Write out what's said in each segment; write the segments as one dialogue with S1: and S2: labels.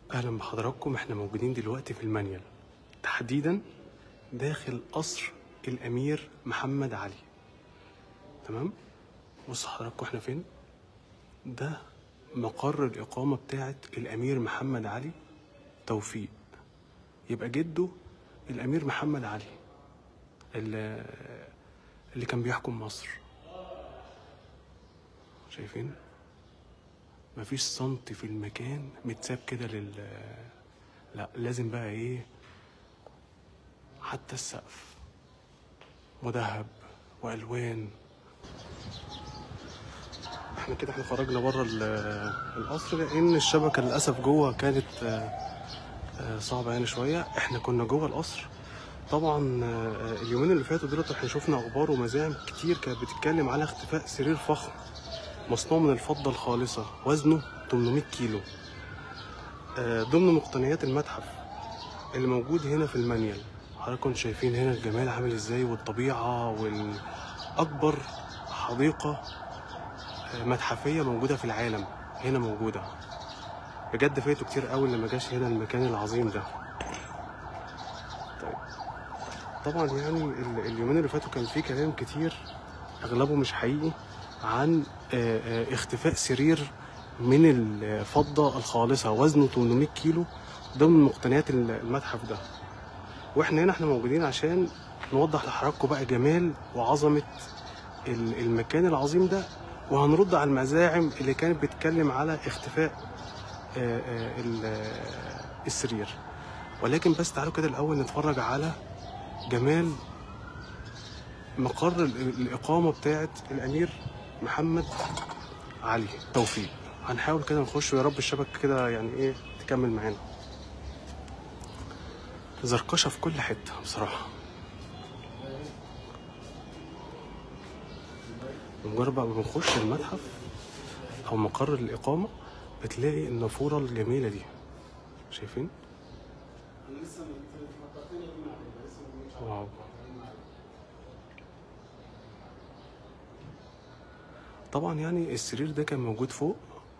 S1: اهلا بحضراتكم احنا موجودين دلوقتي في المانيال تحديدا داخل قصر الامير محمد علي تمام بص حضراتكم احنا فين ده مقر الاقامه بتاعه الامير محمد علي توفيق يبقى جده الامير محمد علي اللي, اللي كان بيحكم مصر شايفين مفيش سنتي في المكان متساب كده لل لا لازم بقى ايه حتى السقف مذهب والوان احنا كده احنا خرجنا بره ال- القصر لان الشبكه للاسف جوه كانت آه، آه، صعبه يعني شويه احنا كنا جوه القصر طبعا آه، اليومين اللي فاتوا دول احنا شفنا اخبار ومزاعم كتير كانت بتتكلم على اختفاء سرير فخم مصنوع من الفضة الخالصة وزنه 800 كيلو آه، ضمن مقتنيات المتحف اللي موجود هنا في المانيال حضراتكم شايفين هنا الجمال عامل ازاي والطبيعة والأكبر حديقة آه، متحفية موجودة في العالم هنا موجودة بجد فايته كتير قوي اللي ما جاش هنا المكان العظيم ده طيب طبعا يعني ال- اليومين اللي فاتوا كان في كلام كتير اغلبه مش حقيقي عن آه، آه، اختفاء سرير من الفضة الخالصة وزنه 800 كيلو ضمن مقتنيات المتحف ده واحنا هنا احنا موجودين عشان نوضح لحضراتكم بقى جمال وعظمة ال- المكان العظيم ده وهنرد على المزاعم اللي كانت بتتكلم على اختفاء آه، آه، ال- آه، السرير ولكن بس تعالوا كده الاول نتفرج على جمال مقر ال- الإقامة بتاعت الأمير محمد علي توفيق هنحاول كده نخش ويا رب الشبكة كده يعني إيه تكمل معانا زركشة في كل حتة بصراحة بمجرد بقى ما بنخش المتحف أو مقر الإقامة بتلاقي النافورة الجميلة دي شايفين؟ واو طبعا يعني السرير ده كان موجود فوق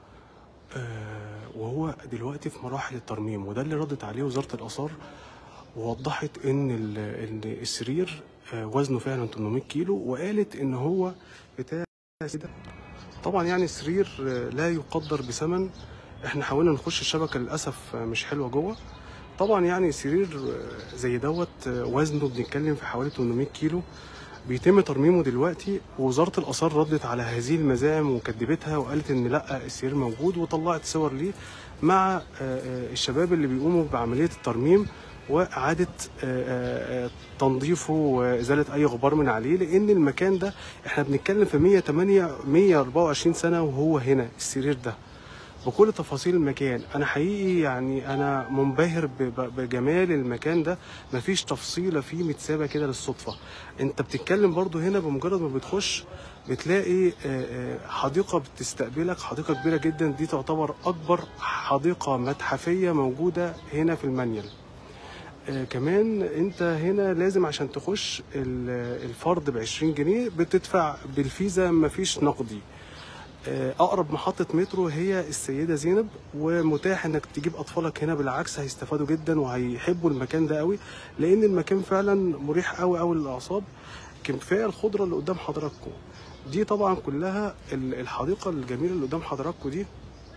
S1: آه وهو دلوقتي في مراحل الترميم وده اللي ردت عليه وزارة الآثار ووضحت إن ال- إن السرير آه وزنه فعلا 800 كيلو وقالت إن هو بتاع كده طبعا يعني السرير آه لا يقدر بثمن احنا حاولنا نخش الشبكة للأسف آه مش حلوة جوه طبعا يعني سرير آه، زي دوت آه، وزنه بنتكلم في حوالي 800 كيلو بيتم ترميمه دلوقتي ووزاره الاثار ردت على هذه المزاعم وكذبتها وقالت ان لا السرير موجود وطلعت صور ليه مع آه، آه، الشباب اللي بيقوموا بعمليه الترميم واعاده آه، آه، تنظيفه وازاله اي غبار من عليه لان المكان ده احنا بنتكلم في 108 124 سنه وهو هنا السرير ده بكل تفاصيل المكان انا حقيقي يعني انا منبهر ب- ب- بجمال المكان ده مفيش تفصيله فيه متسابه كده للصدفه انت بتتكلم برضو هنا بمجرد ما بتخش بتلاقي آه، آه، حديقه بتستقبلك حديقه كبيره جدا دي تعتبر اكبر حديقه متحفيه موجوده هنا في المانيال آه كمان انت هنا لازم عشان تخش ال- الفرد ب 20 جنيه بتدفع بالفيزا مفيش نقدي آه، اقرب محطه مترو هي السيده زينب ومتاح انك تجيب اطفالك هنا بالعكس هيستفادوا جدا وهيحبوا المكان ده قوي لان المكان فعلا مريح قوي قوي للاعصاب كفايه الخضره اللي قدام حضراتكم دي طبعا كلها ال- الحديقه الجميله اللي قدام حضراتكم دي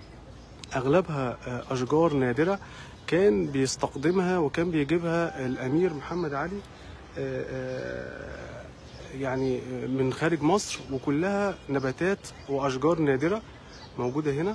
S1: اغلبها آه، اشجار نادره كان بيستقدمها وكان بيجيبها الامير محمد علي آه، آه، يعني من خارج مصر وكلها نباتات واشجار نادره موجوده هنا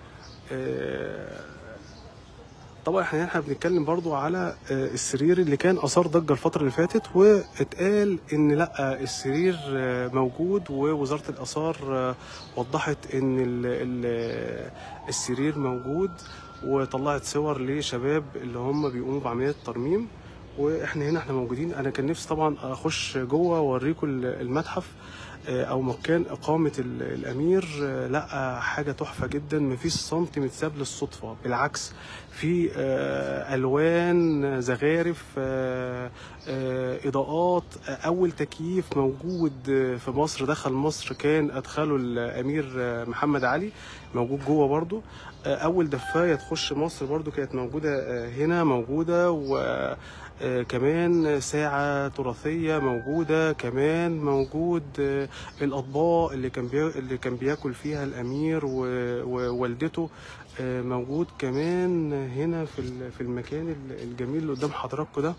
S1: آه، طبعا احنا احنا بنتكلم برضو على آه، السرير اللي كان اثار ضجه الفتره اللي فاتت واتقال ان لا السرير آه، موجود ووزاره الاثار آه، وضحت ان ال- ال- السرير موجود وطلعت صور لشباب اللي هم بيقوموا بعمليات ترميم واحنا هنا احنا موجودين انا كان نفسي طبعا اخش جوه واوريكم ال- المتحف آه، او مكان اقامه ال- الامير آه، لا حاجه تحفه جدا مفيش سنتي متساب للصدفه بالعكس في آه، الوان زخارف آه، آه، اضاءات آه، اول تكييف موجود آه، في مصر دخل مصر كان ادخله الامير آه، محمد علي موجود جوه برضو آه، اول دفايه تخش مصر برضو كانت موجوده آه، هنا موجوده و آه، كمان ساعة تراثية موجودة كمان موجود آه، الأطباق اللي كان بي... اللي كان بياكل فيها الأمير و- ووالدته آه، موجود كمان هنا في ال- في المكان ال- الجميل اللي قدام حضراتكم ده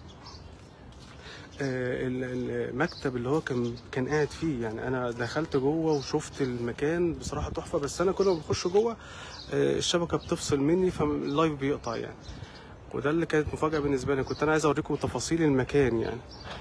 S1: آه، ال- المكتب اللي هو كان كان قاعد فيه يعني انا دخلت جوه وشفت المكان بصراحه تحفه بس انا كل ما بخش جوه آه، الشبكه بتفصل مني فاللايف بيقطع يعني وده اللي كانت مفاجاه بالنسبه لي كنت انا عايز اوريكم تفاصيل المكان يعني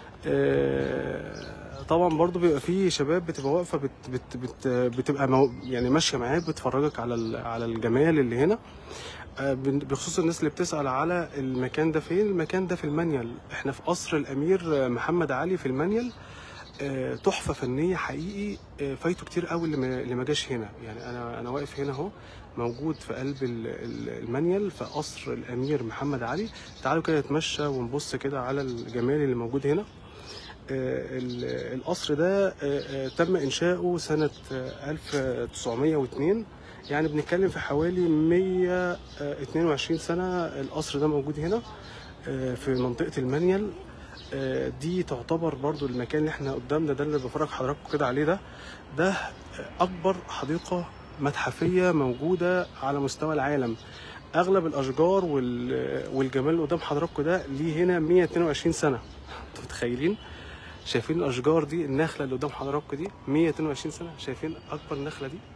S1: آه، طبعا برضو بيبقى في شباب بتبقى واقفه بت بت بت بتبقى مو يعني ماشيه معاك بتفرجك على ال- على الجمال اللي هنا آه، بن- بخصوص الناس اللي بتسأل على المكان ده فين المكان ده في المنيل احنا في قصر الامير آه، محمد علي في المنيل آه، تحفه فنيه حقيقي آه، فايته كتير قوي اللي ما- اللي ما جاش هنا يعني انا انا واقف هنا اهو موجود في قلب ال- ال- المنيل في قصر الامير محمد علي تعالوا كده نتمشى ونبص كده على الجمال اللي موجود هنا آه، ال- القصر ده آه، آه، تم انشاؤه سنه آه، 1902 يعني بنتكلم في حوالي 122 سنه القصر ده موجود هنا آه، في منطقه المنيل آه، دي تعتبر برضو المكان اللي احنا قدامنا ده اللي بفرج حضراتكم كده عليه ده ده آه، اكبر حديقه متحفيه موجوده على مستوى العالم اغلب الاشجار وال- والجمال اللي قدام حضراتكم ده ليه هنا 122 سنه انتوا متخيلين شايفين الاشجار دي النخله اللي قدام حضراتكم دي 122 سنه شايفين اكبر نخله دي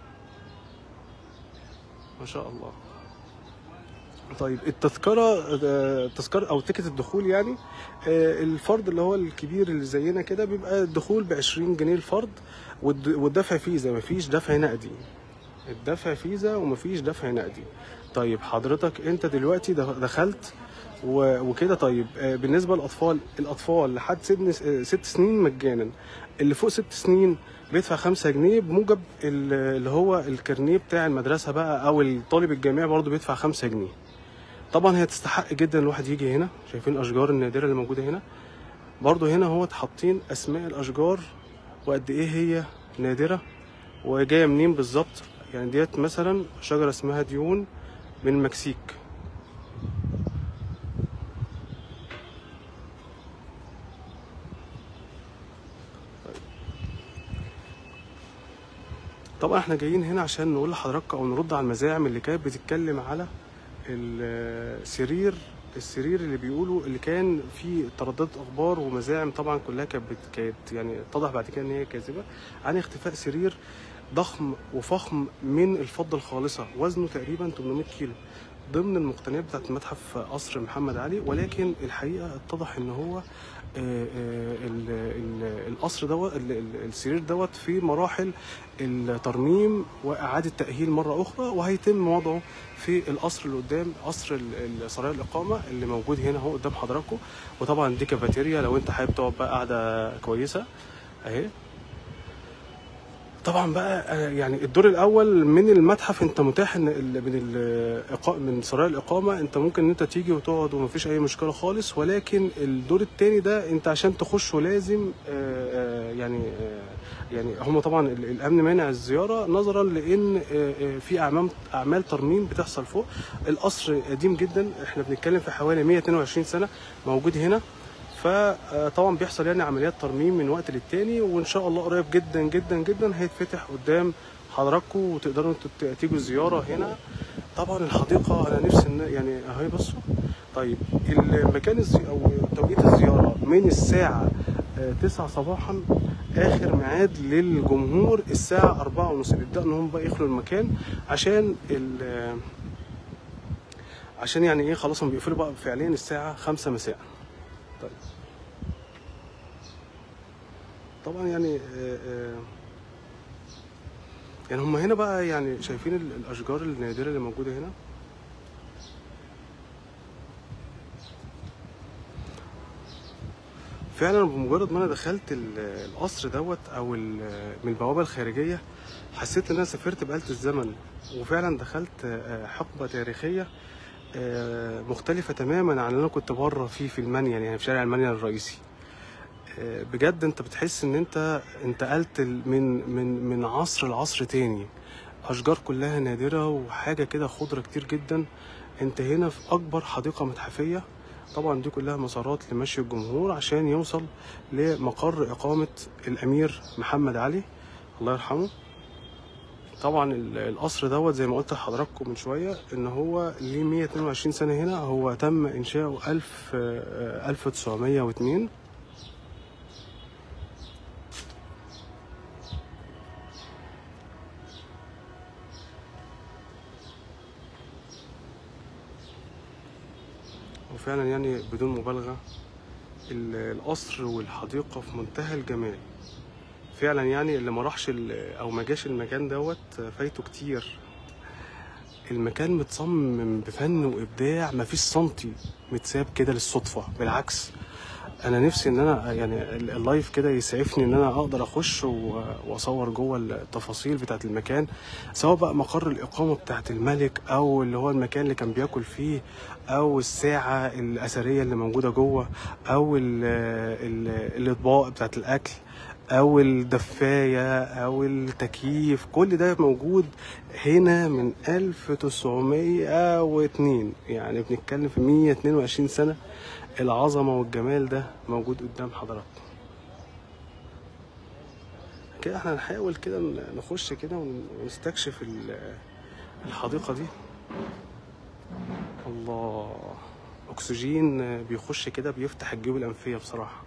S1: ما شاء الله طيب التذكرة آه، تذكرة أو تيكت الدخول يعني آه، الفرد اللي هو الكبير اللي زينا كده بيبقى الدخول ب 20 جنيه الفرد والد- والدفع فيزا مفيش دفع نقدي الدفع فيزا ومفيش دفع نقدي طيب حضرتك انت دلوقتي دخ- دخلت و- وكده طيب آه، بالنسبه للاطفال الاطفال لحد سن آه، ست سنين مجانا اللي فوق ست سنين بيدفع خمسة جنيه بموجب ال- اللي هو الكارنيه بتاع المدرسه بقى او الطالب الجامعي برضه بيدفع خمسة جنيه طبعا هي تستحق جدا الواحد يجي هنا شايفين الاشجار النادره اللي موجوده هنا برضه هنا هو حاطين اسماء الاشجار وقد ايه هي نادره وجايه منين بالظبط يعني ديت مثلا شجره اسمها ديون من المكسيك طبعا احنا جايين هنا عشان نقول لحضراتكم او نرد على المزاعم اللي كانت بتتكلم على السرير السرير اللي بيقولوا اللي كان فيه ترددات اخبار ومزاعم طبعا كلها كانت بت- كانت يعني اتضح بعد كده ان هي كاذبه عن اختفاء سرير ضخم وفخم من الفضه الخالصه وزنه تقريبا 800 كيلو ضمن المقتنيات بتاعت متحف قصر محمد علي ولكن الحقيقه اتضح ان هو آه، آه، ال- ال- القصر دوت ال- ال- السرير دوت في مراحل الترميم واعاده تاهيل مره اخرى وهيتم وضعه في القصر اللي قدام قصر ال- ال- سرايا الاقامه اللي موجود هنا اهو قدام حضراتكم وطبعا دي كافيتيريا لو انت حابب تقعد بقى قاعده كويسه اهي طبعا بقى آه، يعني الدور الاول من المتحف انت متاح ان ال- من الإقا- من سرايا الاقامه انت ممكن ان انت تيجي وتقعد ومفيش اي مشكله خالص ولكن الدور الثاني ده انت عشان تخشه لازم آه، آه، يعني آه، يعني هم طبعا ال- الامن مانع الزياره نظرا لان آه، آه، في اعمال اعمال ترميم بتحصل فوق القصر قديم جدا احنا بنتكلم في حوالي 122 سنه موجود هنا فطبعا بيحصل يعني عمليات ترميم من وقت للتاني وان شاء الله قريب جدا جدا جدا هيتفتح قدام حضراتكم وتقدروا انتوا ت- تيجوا الزياره هنا طبعا الحديقه انا نفسي ان يعني اهي بصوا طيب المكان الزي او توقيت الزياره من الساعه آه، 9 صباحا اخر ميعاد للجمهور الساعه 4 ونص بيبداوا ان هم بقى يخلوا المكان عشان ال عشان يعني ايه خلاص هم بيقفلوا بقى فعليا الساعه 5 مساء طيب طبعا يعني آه، آه، يعني هم هنا بقى يعني شايفين ال- الاشجار النادره اللي موجوده هنا فعلا بمجرد ما انا دخلت ال- القصر دوت او ال- من البوابه الخارجيه حسيت ان انا سافرت بآلة الزمن وفعلا دخلت آه، حقبه تاريخيه آه، مختلفه تماما عن اللي انا كنت بره فيه في المانيال يعني في شارع المانيال الرئيسي آه، بجد انت بتحس ان انت انتقلت ال- من من من عصر لعصر تاني اشجار كلها نادره وحاجه كده خضره كتير جدا انت هنا في اكبر حديقه متحفيه طبعا دي كلها مسارات لمشي الجمهور عشان يوصل لمقر اقامه الامير محمد علي الله يرحمه طبعا ال- القصر دوت زي ما قلت لحضراتكم من شويه ان هو ليه 122 سنه هنا هو تم انشاؤه 1000 آه، 1902 وفعلا يعني بدون مبالغة ال- القصر والحديقة في منتهى الجمال فعلا يعني اللي ما راحش ال- او ما جاش المكان دوت فايته كتير المكان متصمم بفن وابداع مفيش سنتي متساب كده للصدفة بالعكس انا نفسي ان انا يعني ال- اللايف كده يسعفني ان انا اقدر اخش و- واصور جوه التفاصيل بتاعت المكان سواء بقى مقر الاقامه بتاعت الملك او اللي هو المكان اللي كان بياكل فيه او الساعه الاثريه اللي موجوده جوه او ال- ال- الاطباق بتاعت الاكل او الدفايه او التكييف كل ده موجود هنا من 1902 يعني بنتكلم في 122 سنه العظمه والجمال ده موجود قدام حضراتكم كده احنا هنحاول كده نخش كده ون- ونستكشف ال- الحديقه دي الله اكسجين بيخش كده بيفتح الجيوب الانفيه بصراحه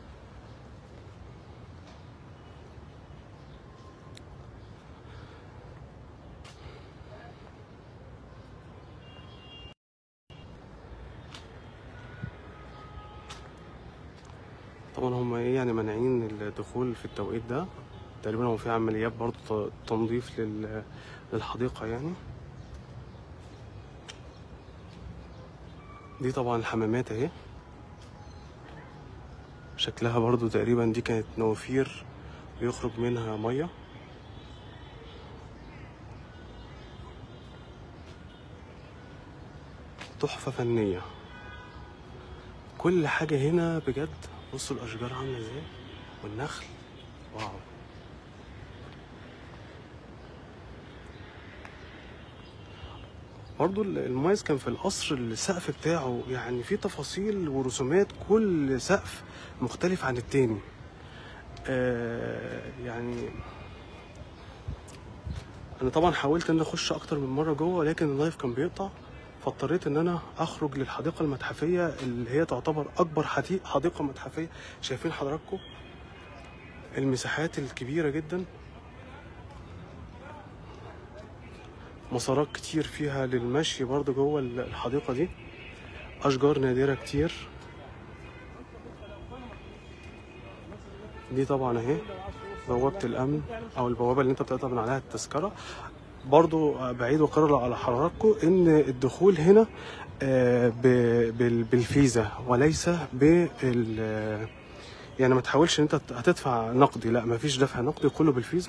S1: طبعا هم ايه يعني مانعين الدخول في التوقيت ده تقريبا هو في عمليات برضو ت- تنظيف لل- للحديقة يعني دي طبعا الحمامات اهي شكلها برضو تقريبا دي كانت نوافير بيخرج منها مية تحفة فنية كل حاجة هنا بجد بصوا الأشجار عاملة ازاي والنخل واو برضو المميز كان في القصر السقف بتاعه يعني في تفاصيل ورسومات كل سقف مختلف عن التاني آه يعني انا طبعا حاولت ان اخش اكتر من مره جوه لكن اللايف كان بيقطع فاضطريت ان انا اخرج للحديقه المتحفيه اللي هي تعتبر اكبر حدي- حديقه متحفيه شايفين حضراتكم المساحات الكبيره جدا مسارات كتير فيها للمشي برضه جوه الحديقه دي اشجار نادره كتير دي طبعا اهي بوابه الامن او البوابه اللي انت بتقطع من عليها التذكره برضو بعيد وقرر على حضراتكم ان الدخول هنا آه، ب- بال- بالفيزا وليس بال يعني ما تحاولش ان انت هتدفع نقدي لا ما فيش دفع نقدي كله بالفيزا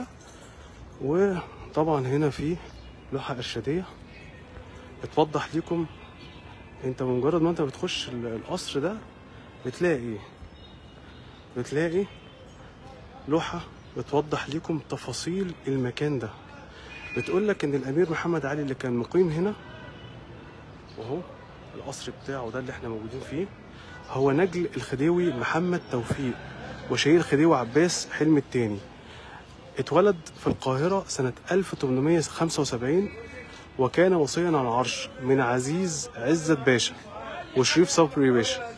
S1: وطبعا هنا في لوحة إرشادية بتوضح ليكم انت بمجرد ما انت بتخش ال- القصر ده بتلاقي بتلاقي لوحة بتوضح ليكم تفاصيل المكان ده بتقول لك ان الامير محمد علي اللي كان مقيم هنا وهو القصر بتاعه ده اللي احنا موجودين فيه هو نجل الخديوي محمد توفيق وشهير الخديوي عباس حلمي الثاني اتولد في القاهرة سنة 1875 وكان وصيا على العرش من عزيز عزت باشا وشريف صبري باشا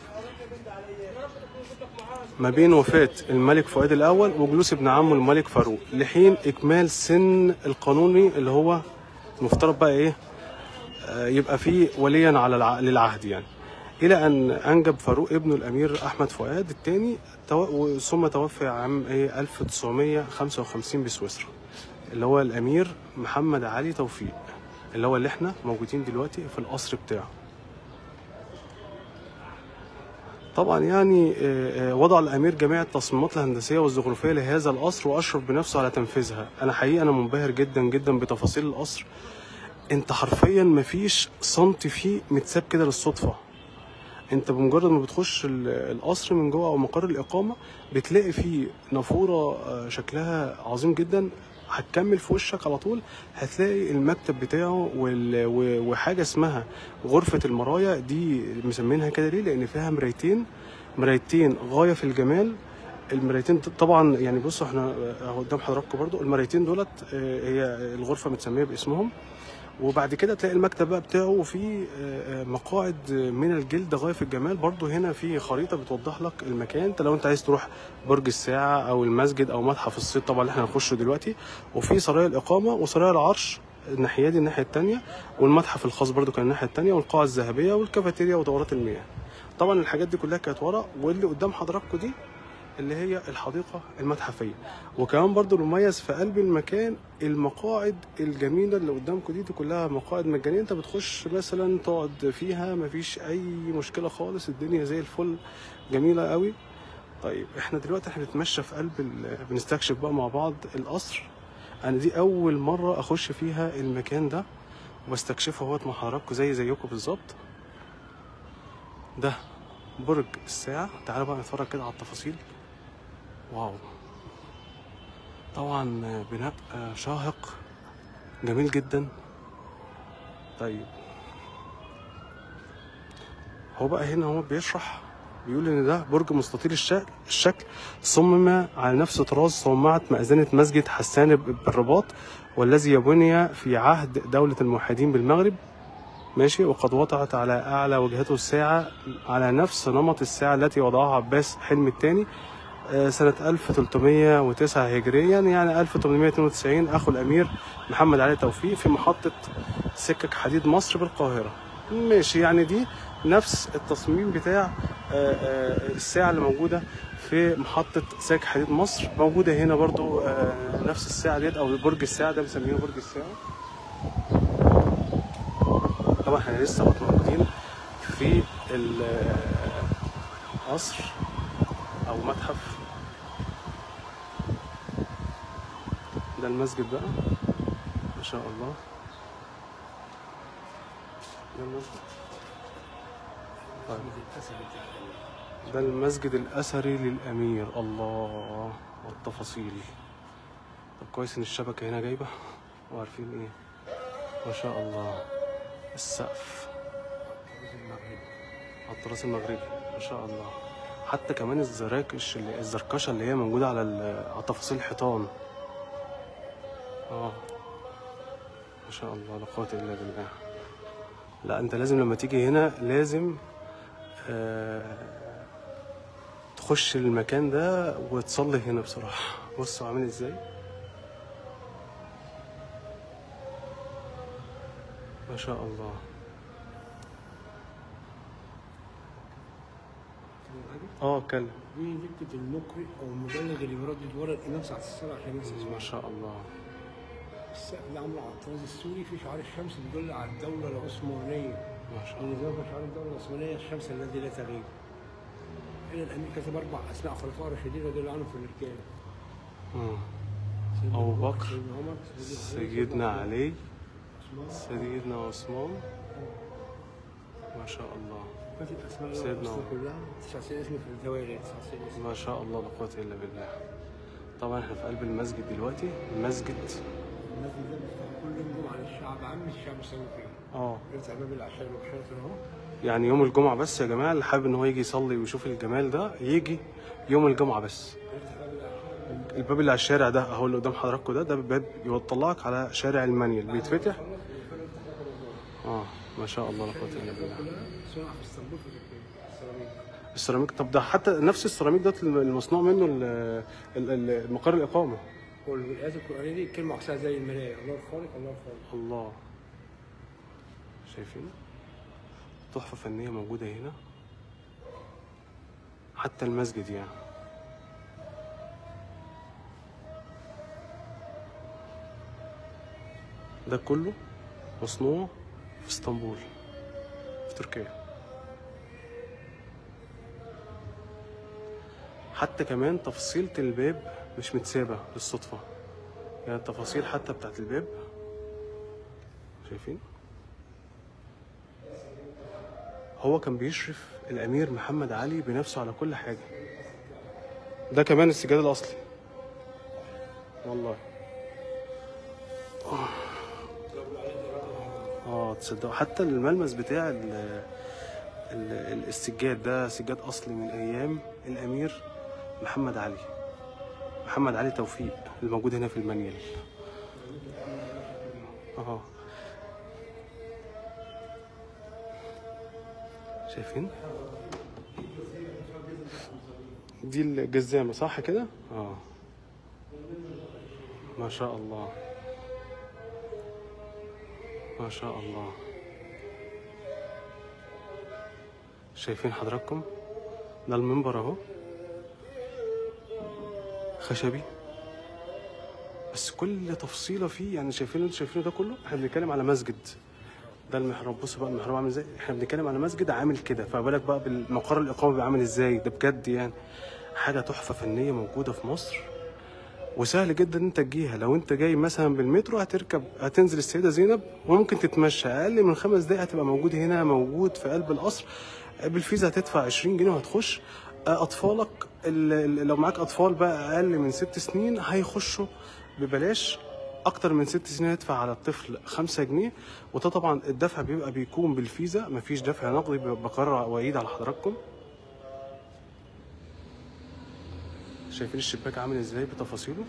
S1: ما بين وفاة الملك فؤاد الأول وجلوس ابن عمه الملك فاروق لحين إكمال سن القانوني اللي هو المفترض بقى إيه آه، يبقى فيه وليا على الع... للعهد يعني إلى أن أنجب فاروق ابنه الأمير أحمد فؤاد الثاني تو... ثم توفي عام إيه 1955 بسويسرا اللي هو الأمير محمد علي توفيق اللي هو اللي احنا موجودين دلوقتي في القصر بتاعه طبعا يعني آه، آه، وضع الامير جميع التصميمات الهندسيه والزخرفيه لهذا القصر واشرف بنفسه على تنفيذها انا حقيقه انا منبهر جدا جدا بتفاصيل القصر انت حرفيا مفيش سنتي فيه متساب كده للصدفه انت بمجرد ما بتخش ال- القصر من جوه او مقر الاقامه بتلاقي فيه نافوره آه، شكلها عظيم جدا هتكمل في وشك على طول هتلاقي المكتب بتاعه وال- و- وحاجه اسمها غرفه المرايا دي مسمينها كده ليه لان فيها مرايتين مرايتين غايه في الجمال المرايتين طبعا يعني بصوا احنا اهو قدام حضراتكم برضو المرايتين دولت آه، هي الغرفه متسميه باسمهم وبعد كده تلاقي المكتب بقى بتاعه فيه آه، آه، مقاعد من الجلد غايه في الجمال برضو هنا في خريطه بتوضح لك المكان انت لو انت عايز تروح برج الساعه او المسجد او متحف الصيد طبعا اللي احنا هنخشه دلوقتي وفي سرايا الاقامه وسرايا العرش الناحيه دي الناحيه التانية والمتحف الخاص برضو كان الناحيه التانية والقاعه الذهبيه والكافيتيريا ودورات المياه طبعا الحاجات دي كلها كانت ورا واللي قدام حضراتكم دي اللي هي الحديقة المتحفية وكمان برضو المميز في قلب المكان المقاعد الجميلة اللي قدامكم دي, دي كلها مقاعد مجانية انت بتخش مثلا تقعد فيها مفيش اي مشكلة خالص الدنيا زي الفل جميلة قوي طيب احنا دلوقتي احنا بنتمشى في قلب ال... بنستكشف بقى مع بعض القصر انا دي اول مرة اخش فيها المكان ده واستكشفه اهوت مع حضراتكم زي زيكم بالظبط ده برج الساعة تعالوا بقى نتفرج كده على التفاصيل واو طبعا بناء شاهق جميل جدا طيب هو بقى هنا هو بيشرح بيقول ان ده برج مستطيل الشكل الشكل صمم على نفس طراز صومعة مأذنة مسجد حسان بالرباط والذي بني في عهد دولة الموحدين بالمغرب ماشي وقد وضعت على أعلى وجهته الساعة على نفس نمط الساعة التي وضعها عباس حلمي الثاني سنة 1309 هجريا يعني 1892 أخو الأمير محمد علي توفيق في محطة سكك حديد مصر بالقاهرة ماشي يعني دي نفس التصميم بتاع آه، آه، الساعة اللي موجودة في محطة سكك حديد مصر موجودة هنا برضو آه، نفس الساعة ديت أو برج الساعة ده بنسميه برج الساعة طبعا احنا لسه موجودين في القصر او متحف ده المسجد بقى ما شاء الله ده المسجد طيب ده المسجد الاثري للامير الله والتفاصيل طب كويس ان الشبكه هنا جايبه وعارفين ايه ما شاء الله السقف على التراث المغربي ما شاء الله حتى كمان الزراكش اللي الزركشه اللي هي موجوده على ال- على تفاصيل الحيطان اه ما شاء الله لا قوه الا بالله لا انت لازم لما تيجي هنا لازم آه تخش المكان ده وتصلي هنا بصراحه بصوا عامل ازاي ما شاء الله اه اتكلم
S2: دي دكة المقرئ أو المبلغ اللي بيردد ورا الإمام ساعة الصلاة عشان الناس
S1: ما
S2: تسمع
S1: شاء الله
S2: السقف ده عامله على الطراز السوري في شعار الشمس بيدل على الدولة العثمانية
S1: ما شاء الله
S2: ونظام شعار الدولة العثمانية الشمس الذي لا تغيب هنا الأمير كتب أربع أسماء خلفاء راشدين رضي الله عنهم في الإركان
S1: مم.
S2: سيدنا
S1: أبو بكر،
S2: سيدنا عمر
S1: سيدنا علي
S2: عثمان
S1: سيدنا عثمان ما شاء الله
S2: كاتب أسماء
S1: سيدنا
S2: سيدنا
S1: عمر.
S2: كلها 99 اسم في الدوائر 99 اسم
S1: ما شاء الله لا قوة إلا بالله طبعا احنا في قلب المسجد دلوقتي المسجد
S2: المسجد ده بيفتح كل يوم جمعة للشعب عام الشعب يسوي فيه
S1: اه
S2: يفتح باب العشاء والشاطر أهو
S1: يعني يوم الجمعة بس يا جماعة اللي حابب ان هو يجي يصلي ويشوف الجمال ده يجي يوم الجمعة بس
S2: يفتح باب العشاء
S1: الباب اللي على الشارع ده اهو اللي قدام حضراتكم ده ده باب يطلعك على شارع المنيل بيتفتح اه ما شاء الله لا قوة الا بالله
S2: كلها صنع في اسطنبول في تركيا السيراميك
S1: السيراميك طب ده حتى نفس السيراميك ده المصنوع منه ال- ال- ال- مقر الإقامة
S2: والآيات القرآنية دي كلمة عكسها زي المراية الله الخالق الله الخالق
S1: الله شايفين تحفة فنية موجودة هنا حتى المسجد يعني ده كله مصنوع في اسطنبول في تركيا حتى كمان تفصيلة الباب مش متسابة بالصدفة يعني التفاصيل حتى بتاعت الباب شايفين هو كان بيشرف الامير محمد علي بنفسه على كل حاجه ده كمان السجاد الاصلي والله اه تصدقوا حتى الملمس بتاع ال ال- السجاد ده سجاد اصلي من ايام الامير محمد علي محمد علي توفيق الموجود هنا في المنيل اه شايفين دي الجزامة صح كده اه ما شاء الله ما شاء الله شايفين حضراتكم ده المنبر اهو خشبي بس كل تفصيله فيه يعني شايفين انتوا شايفينه ده كله احنا بنتكلم على مسجد ده المحراب بصوا بقى المحراب عامل ازاي احنا بنتكلم على مسجد عامل كده فبالك بقى بالمقر الاقامه بيبقى عامل ازاي ده بجد يعني حاجه تحفه فنيه موجوده في مصر وسهل جدا ان انت تجيها لو انت جاي مثلا بالمترو هتركب هتنزل السيده زينب وممكن تتمشى اقل من خمس دقايق هتبقى موجود هنا موجود في قلب القصر بالفيزا هتدفع 20 جنيه وهتخش اطفالك ال- ال- لو معاك اطفال بقى اقل من ست سنين هيخشوا ببلاش اكتر من ست سنين هيدفع على الطفل خمسة جنيه وده طبعا الدفع بيبقى بيكون بالفيزا مفيش دفع نقدي بقرر واعيد على حضراتكم شايفين الشباك عامل ازاي بتفاصيله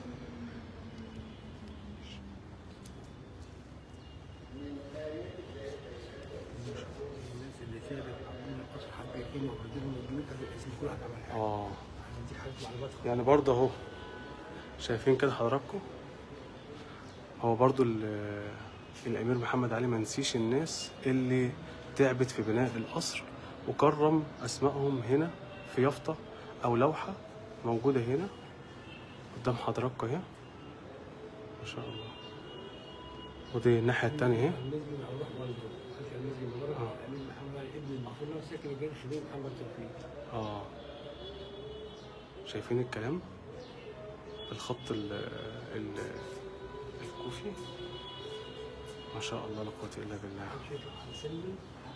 S2: الناس اللي سابت عاملين القصر حبيتين وعاملين مدينة اسم كل واحد عمل حاجة
S1: اه
S2: دي حاجات معلومات
S1: يعني برضه اهو شايفين كده حضراتكم هو برضه ال- الامير محمد علي ما نسيش الناس اللي تعبت في بناء القصر وكرم اسمائهم هنا في يافطه او لوحه موجوده هنا قدام حضراتكم اهي ما شاء الله ودي الناحيه التانية اهي
S2: النجم مع روح والده خشى النجم مبارك
S1: آه.
S2: الامين محمد علي ابن المغفور له ساكن جنب شبيه محمد توفيق
S1: اه شايفين الكلام الخط ال ال الكوفي ما شاء الله لا قوة إلا بالله
S2: شيخ حسن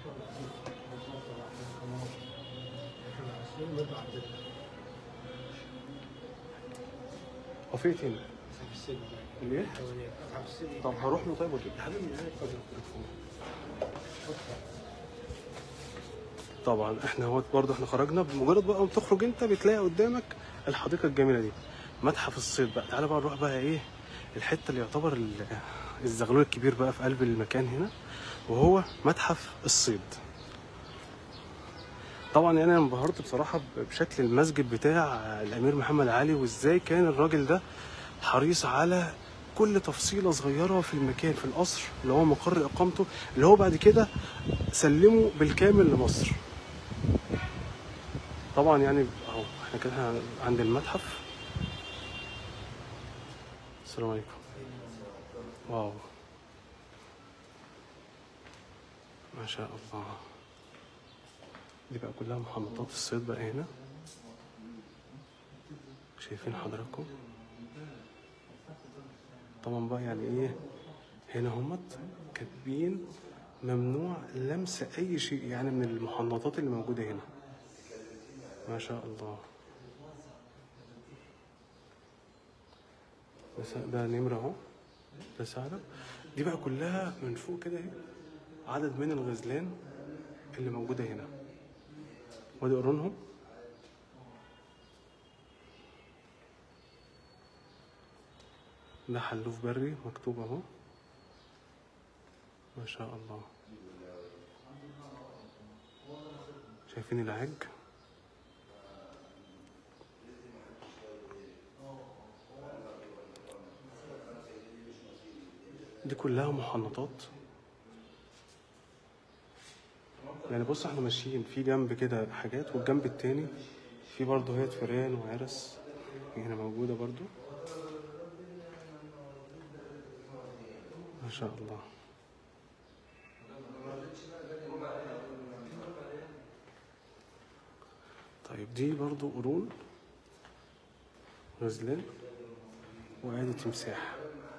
S2: حسن مدعو عبد الله
S1: هو في إيه تاني؟
S2: في السن
S1: ليه؟
S2: حوالي أصحاب السن
S1: طب هروح له طيب ولا إيه؟
S2: حبيبي أنا اتفضل
S1: طبعا احنا هو برضه احنا خرجنا بمجرد بقى ما بتخرج انت بتلاقي قدامك الحديقه الجميله دي متحف الصيد بقى تعالى بقى نروح بقى ايه الحته اللي يعتبر ال- الزغلول الكبير بقى في قلب المكان هنا وهو متحف الصيد طبعا يعني انا انبهرت بصراحه بشكل المسجد بتاع الامير محمد علي وازاي كان الراجل ده حريص على كل تفصيله صغيره في المكان في القصر اللي هو مقر اقامته اللي هو بعد كده سلمه بالكامل لمصر طبعا يعني اهو احنا كده عند المتحف السلام عليكم واو ما شاء الله دي بقى كلها محنطات الصيد بقى هنا شايفين حضراتكم طبعا بقى يعني ايه هنا همت كاتبين ممنوع لمس اي شيء يعني من المحنطات اللي موجوده هنا ما شاء الله بس ده نمرة اهو ده سعره دي بقى كلها من فوق كده اهي عدد من الغزلان اللي موجودة هنا وادي قرونهم ده حلوف بري مكتوب اهو ما شاء الله شايفين العج دي كلها محنطات يعني بص احنا ماشيين في جنب كده حاجات والجنب التاني في برضه هيت فيران وعرس هنا موجودة برضه ما شاء الله طيب دي برضو قرون غزلان وادي تمساح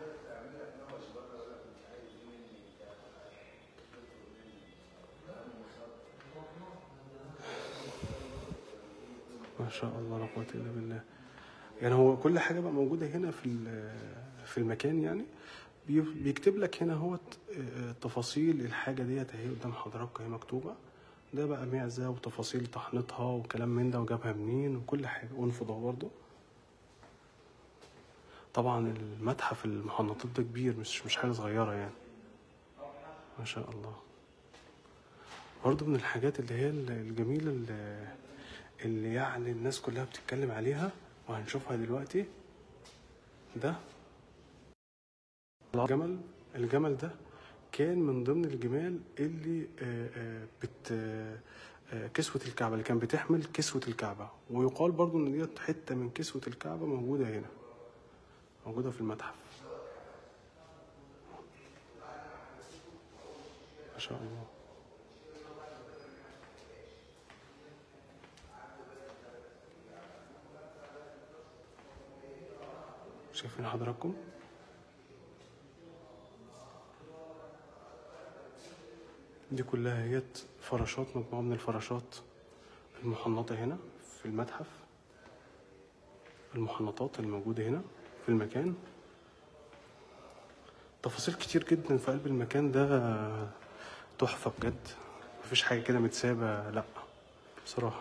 S1: ما شاء الله لا قوة إلا بالله يعني هو كل حاجة بقى موجودة هنا في ال- في المكان يعني بي- بيكتب لك هنا هو تفاصيل الحاجة ديت اهي قدام حضرتك اهي مكتوبة ده بقى معزة وتفاصيل طحنتها وكلام من ده وجابها منين وكل حاجة وانفضها برضه طبعا المتحف المحنطات ده كبير مش مش حاجة صغيرة يعني ما شاء الله برضه من الحاجات اللي هي الجميلة اللي, اللي يعني الناس كلها بتتكلم عليها وهنشوفها دلوقتي ده الجمل الجمل ده كان من ضمن الجمال اللي آه، آه، بت آه، آه، كسوة الكعبة اللي كان بتحمل كسوة الكعبة ويقال برضو ان ديت حتة من كسوة الكعبة موجودة هنا موجودة في المتحف ما شاء الله شايفين حضراتكم دي كلها هي فراشات مجموعة من الفراشات المحنطة هنا في المتحف المحنطات الموجودة هنا في المكان تفاصيل كتير جدا في قلب المكان ده تحفة بجد مفيش حاجة كده متسابة لأ بصراحة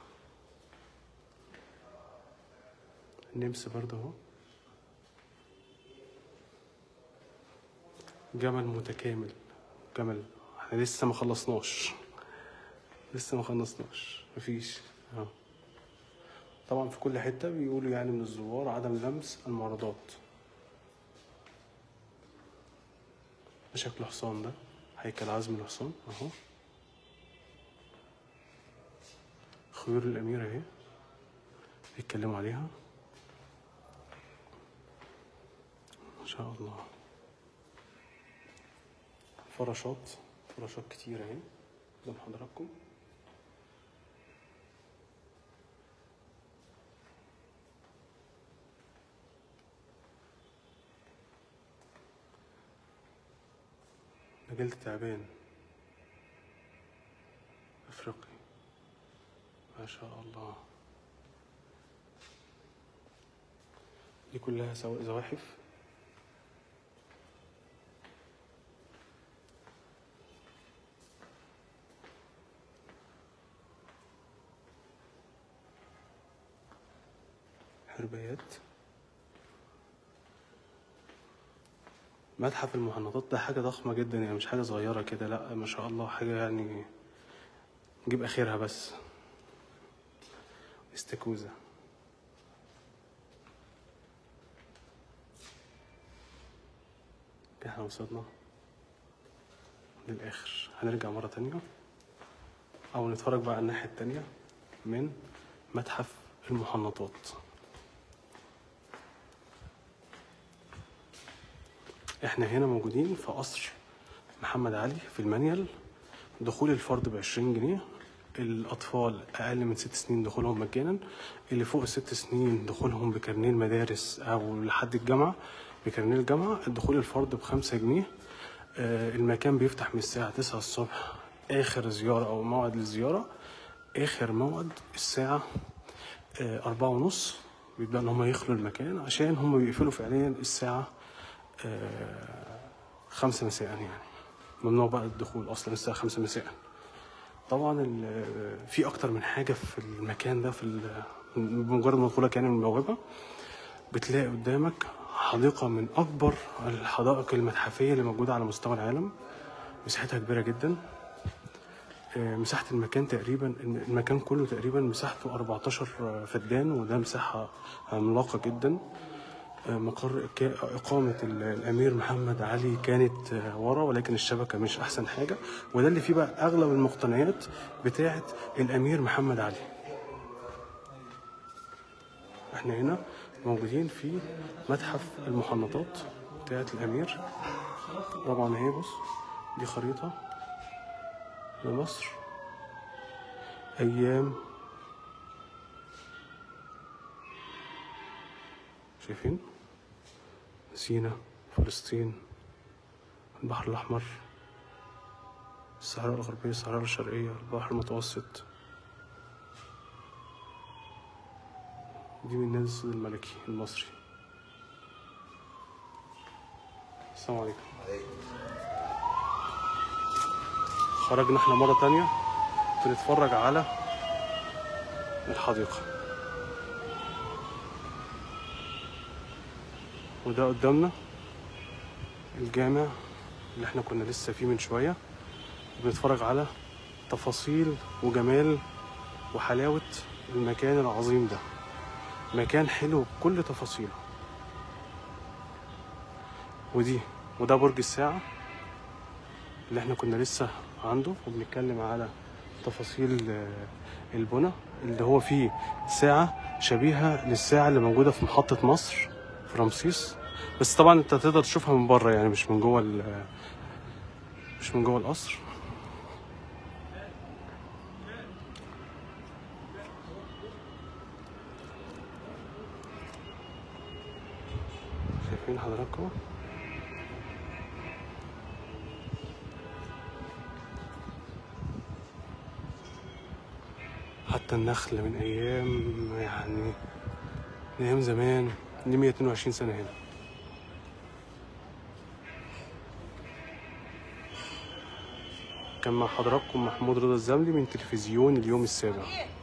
S1: النمس برضه اهو جمل متكامل جمل احنا لسه ما خلصناش لسه ما خلصناش مفيش اهو طبعا في كل حتة بيقولوا يعني من الزوار عدم لمس المعارضات ده شكل حصان ده هيكل عزم الحصان اهو خيول الأميرة اهي بيتكلموا عليها ما شاء الله فراشات فراشات كتير اهي قدام حضراتكم ده جلد تعبان افريقي ما شاء الله دي كلها سوا- زواحف حربايات متحف المحنطات ده حاجة ضخمة جدا يعني مش حاجة صغيرة كده لا ما شاء الله حاجة يعني نجيب آخرها بس استاكوزا كده احنا وصلنا للآخر هنرجع مرة تانية أو نتفرج بقى على الناحية التانية من متحف المحنطات احنا هنا موجودين في قصر محمد علي في المانيال دخول الفرد ب 20 جنيه الأطفال أقل من ست سنين دخولهم مجانا اللي فوق الست سنين دخولهم بكارنيه المدارس أو لحد الجامعة بكارنيه الجامعة الدخول الفرد بخمسة جنيه آه، المكان بيفتح من الساعة 9 الصبح آخر زيارة أو موعد للزيارة آخر موعد الساعة آه، أربعة ونص بيبدأ إن هم يخلوا المكان عشان هم بيقفلوا فعليا الساعة آه، خمسة مساء يعني ممنوع بقى الدخول أصلا الساعة خمسة مساء طبعا ال- في أكتر من حاجة في المكان ده في ال- بمجرد ما دخولك يعني من البوابة بتلاقي قدامك حديقة من أكبر الحدائق المتحفية اللي موجودة على مستوى العالم مساحتها كبيرة جدا آه، مساحة المكان تقريبا المكان كله تقريبا مساحته 14 فدان وده مساحة عملاقة جدا آه، مقر إك- إقامة ال- الأمير محمد علي كانت آه، ورا ولكن الشبكة مش أحسن حاجة وده اللي فيه بقى أغلب المقتنيات بتاعة الأمير محمد علي احنا هنا موجودين في متحف المحنطات بتاعة الأمير طبعا اهي بص دي خريطة لمصر أيام شايفين سينا فلسطين البحر الأحمر الصحراء الغربية الصحراء الشرقية البحر المتوسط دي من نادي الصيد الملكي المصري السلام عليكم خرجنا احنا مرة تانية بنتفرج على الحديقة وده قدامنا الجامع اللي احنا كنا لسه فيه من شوية بنتفرج على تفاصيل وجمال وحلاوة المكان العظيم ده مكان حلو بكل تفاصيله ودي وده برج الساعة اللي احنا كنا لسه عنده وبنتكلم على تفاصيل آه، البنى اللي هو فيه ساعة شبيهة للساعة اللي موجودة في محطة مصر في رمسيس بس طبعا انت تقدر تشوفها من بره يعني مش من جوه ال- مش من جوه القصر شايفين حضراتكم حتى النخل من ايام يعني من ايام زمان دي 122 سنه هنا كان مع حضراتكم محمود رضا الزملي من تلفزيون اليوم السابع